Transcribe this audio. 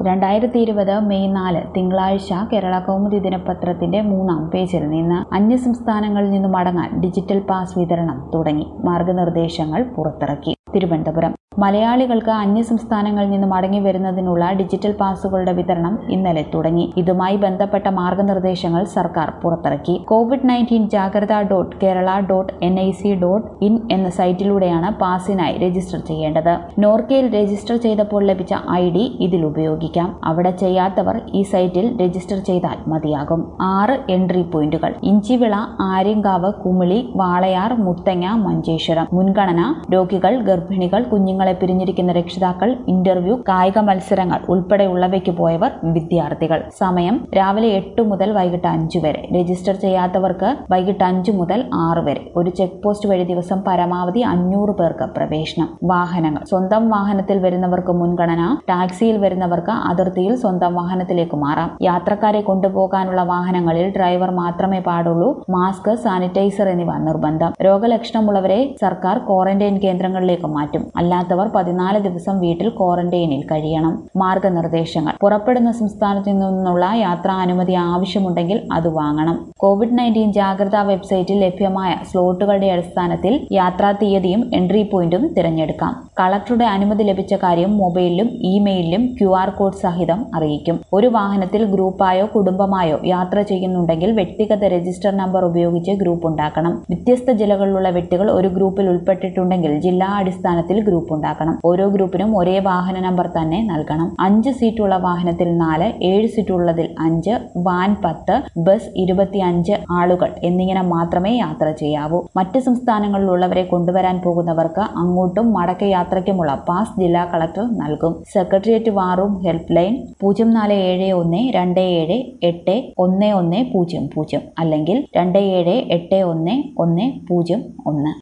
രണ്ടായിരത്തി ഇരുപത് മെയ് നാല് തിങ്കളാഴ്ച കേരള കൗമുദി ദിനപത്രത്തിന്റെ മൂന്നാം പേജിൽ നിന്ന് അന്യസംസ്ഥാനങ്ങളിൽ നിന്നും മടങ്ങാൻ ഡിജിറ്റൽ പാസ് വിതരണം തുടങ്ങി മാർഗനിർദ്ദേശങ്ങൾ പുറത്തിറക്കി തിരുവനന്തപുരം മലയാളികൾക്ക് അന്യസംസ്ഥാനങ്ങളിൽ നിന്ന് മടങ്ങി വരുന്നതിനുള്ള ഡിജിറ്റൽ പാസുകളുടെ വിതരണം ഇന്നലെ തുടങ്ങി ഇതുമായി ബന്ധപ്പെട്ട മാർഗനിർദ്ദേശങ്ങൾ സർക്കാർ പുറത്തിറക്കി Covid nineteen Jagratha dot Kerala dot N I C dot in എന്ന സൈറ്റിലൂടെയാണ് പാസിനായി രജിസ്റ്റർ ചെയ്യേണ്ടത് നോർക്കയിൽ രജിസ്റ്റർ ചെയ്തപ്പോൾ ലഭിച്ച ഐ ഡി ഇതിൽ ഉപയോഗിക്കാം അവിടെ ചെയ്യാത്തവർ ഈ സൈറ്റിൽ രജിസ്റ്റർ ചെയ്താൽ മതിയാകും ആറ് എൻട്രി പോയിന്റുകൾ ഇഞ്ചിവിള ആര്യങ്കാവ് കുമിളി വാളയാർ മുത്തങ്ങ മഞ്ചേശ്വരം മുൻഗണന രോഗികൾ ഗർഭിണികൾ കുഞ്ഞുങ്ങളെ പിരിഞ്ഞിരിക്കുന്ന രക്ഷിതാക്കൾ ഇന്റർവ്യൂ കായിക മത്സരങ്ങൾ ഉൾപ്പെടെയുള്ളവയ്ക്ക് പോയവർ വിദ്യാർത്ഥികൾ സമയം രാവിലെ എട്ട് മുതൽ വൈകിട്ട് അഞ്ചു വരെ രജിസ്റ്റർ ചെയ്യാത്തവർക്ക് വൈകിട്ട് അഞ്ചു മുതൽ ആറ് വരെ ഒരു ചെക്ക് പോസ്റ്റ് വഴി ദിവസം പരമാവധി അഞ്ഞൂറ് പേർക്ക് പ്രവേശനം വാഹനങ്ങൾ സ്വന്തം വാഹനത്തിൽ വരുന്നവർക്ക് മുൻഗണന ടാക്സിയിൽ വരുന്നവർക്ക് അതിർത്തിയിൽ സ്വന്തം വാഹനത്തിലേക്ക് മാറാം യാത്രക്കാരെ കൊണ്ടുപോകാനുള്ള വാഹനങ്ങളിൽ ഡ്രൈവർ മാത്രമേ പാടുള്ളൂ മാസ്ക് സാനിറ്റൈസർ എന്നിവ നിർബന്ധം രോഗലക്ഷണമുള്ളവരെ സർക്കാർ ക്വാറന്റൈൻ കേന്ദ്രങ്ങളിലേക്ക് മാറ്റും അല്ലാത്തവർ പതിനാല് ദിവസം വീട്ടിൽ ക്വാറന്റൈനിൽ കഴിയണം മാർഗനിർദ്ദേശങ്ങൾ പുറപ്പെടുന്ന സംസ്ഥാനത്തു നിന്നുള്ള യാത്രാ അനുമതി ആവശ്യമുണ്ടെങ്കിൽ അത് വാങ്ങണം കോവിഡ് നയൻറ്റീൻ ജാഗ്രതാ വെബ്സൈറ്റിൽ ലഭ്യമായ സ്ലോട്ടുകളുടെ അടിസ്ഥാനത്തിൽ യാത്രാ തീയതിയും എൻട്രി പോയിന്റും തിരഞ്ഞെടുക്കാം കളക്ടറുടെ അനുമതി ലഭിച്ച കാര്യം മൊബൈലിലും ഇമെയിലിലും ക്യു ആർ കോഡ് സഹിതം അറിയിക്കും ഒരു വാഹനത്തിൽ ഗ്രൂപ്പായോ കുടുംബമായോ യാത്ര ചെയ്യുന്നുണ്ടെങ്കിൽ വ്യക്തിഗത രജിസ്റ്റർ നമ്പർ ഉപയോഗിച്ച് ഗ്രൂപ്പ് ഉണ്ടാക്കണം വ്യത്യസ്ത ജില്ലകളിലുള്ള വ്യക്തികൾ ഒരു ഗ്രൂപ്പിൽ ഉൾപ്പെട്ടിട്ടുണ്ടെങ്കിൽ ജില്ലാ അടിസ്ഥാനത്തിൽ ഗ്രൂപ്പ് ഉണ്ടാക്കണം ഓരോ ഗ്രൂപ്പിനും ഒരേ വാഹന നമ്പർ തന്നെ നൽകണം അഞ്ച് സീറ്റുള്ള വാഹനത്തിൽ നാല് ഏഴ് സീറ്റുള്ളതിൽ അഞ്ച് വാൻ പത്ത് ബസ് ഇരുപത്തിയഞ്ച് ആളുകൾ എന്നിങ്ങനെ മാത്രമേ യാത്ര ചെയ്യാവൂ മറ്റ് സംസ്ഥാനങ്ങളിലുള്ളവരെ കൊണ്ടുവരാൻ പോകുന്നവർക്ക് അങ്ങോട്ടും മടക്ക യാത്രയ്ക്കുമുള്ള പാസ് ജില്ലാ കളക്ടർ നൽകും സെക്രട്ടേറിയറ്റ് വാറൂം ഹെൽപ്പ് ലൈൻ പൂജ്യം നാല് ഏഴ് ഒന്ന് രണ്ട് ഏഴ് എട്ട് ഒന്ന് ഒന്ന് പൂജ്യം പൂജ്യം അല്ലെങ്കിൽ രണ്ട് ഏഴ് എട്ട് ഒന്ന് ഒന്ന് പൂജ്യം ഒന്ന്